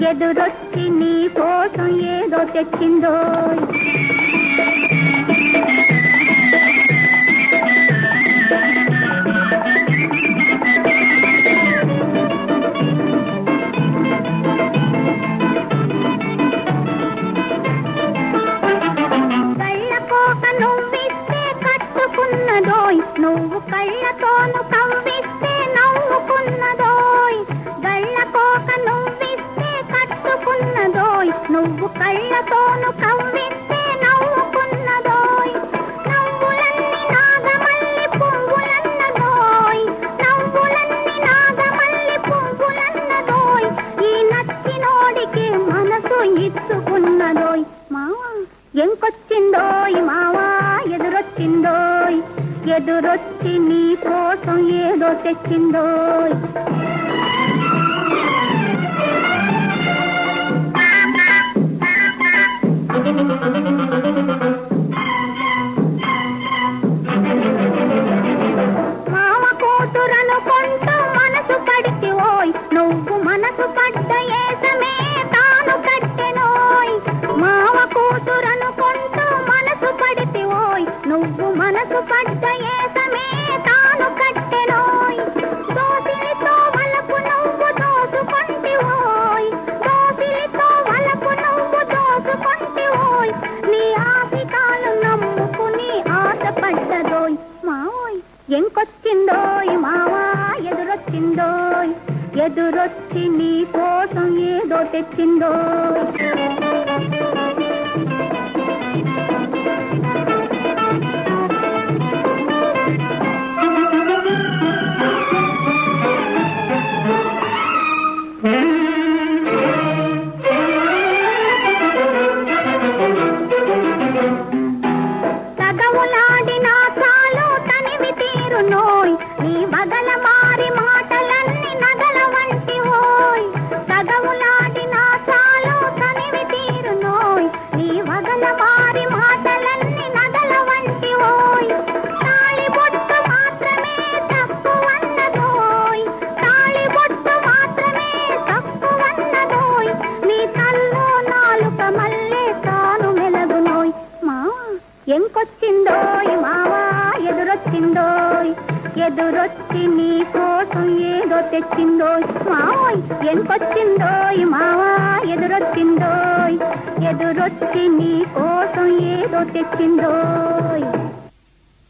ఎదురొచ్చి నీ కోసం ఏదో తెచ్చిందో కళ్ళకోక నువ్విస్తే కట్టుకున్నదోయ్ నువ్వు కళ్ళతోను కవ్విస్తే నవ్వుకున్నదోయ్ గళ్ళకోక నువ్విస్తే కట్టుకున్నదోయ్ నువ్వు కళ్ళతోను కవ్విస్తే నవ్వుకున్నదోయ్ నవ్వులన్నీ నాగమల్లి పువ్వులన్నదోయ్ నవ్వులన్నీ నాగమల్లి పువ్వులన్నదోయ్ ఈ నచ్చినోడికి మనసు ఇచ్చుకున్నదోయ్ మావా ఎంకొచ్చిందోయ్ మావా ఎదురొచ్చిందోయ్ ఎదురొచ్చి నీ కోసం ఏదో తెచ్చిందోయ్ మామ కూతురనుకుంటూ మనసు పడితే ఓయ్ నువ్వు మనసు పడ్డ ఏసమే తాను కట్టెనోయ్ మామ కూతురనుకుంటూ మనసు పడితే ఓయ్ నువ్వు మనసు పడ్డ ఏసమే తాను కట్టెనోయ్ దోసిలితో వలపు నువ్వు దోసుకొంటి ఓయ్ దోసిలితో వలపు నువ్వు దోసుకొంటి ఓయ్ నీ ఆశికాలు నమ్ముకుని ఆశపడ్డదోయ్ మావోయ్ ఎంకొచ్చిందోయ్ మావా ఎదురొచ్చిందోయ్ ఎదురొచ్చి నీ కోసం ఏదో తెచ్చిందోయ్ తగవులాడిన చాలు తనివి తీరునోయ్ నీ బగల మారి మాటలన్నీ నగల వంటి ఓయ్ తగవులాడిన చాలు తనివి తీరునోయ్ నీ వగల మారి మాటలన్నీ నగల వంటి ఓయ్ తాళి బొట్టు మాత్రమే తక్కువన్నదోయ్ తాళి బొట్టు మాత్రమే తక్కువన్నదోయ్ నీ కల్లో నాలుక మల్లె తాను మెలగునోయ్ మావా ఎంకొచ్చిందోయ్ మావా ఎదురొచ్చిందోయ్ ఎదురొచ్చి నీ కోసం ఏదో తెచ్చిందోయ్ మావోయ్ ఎంకొచ్చిందోయ్ మావా ఎదురొచ్చిందోయ్ ఎదురొచ్చి నీ కోసం ఏదో తెచ్చిందోయ్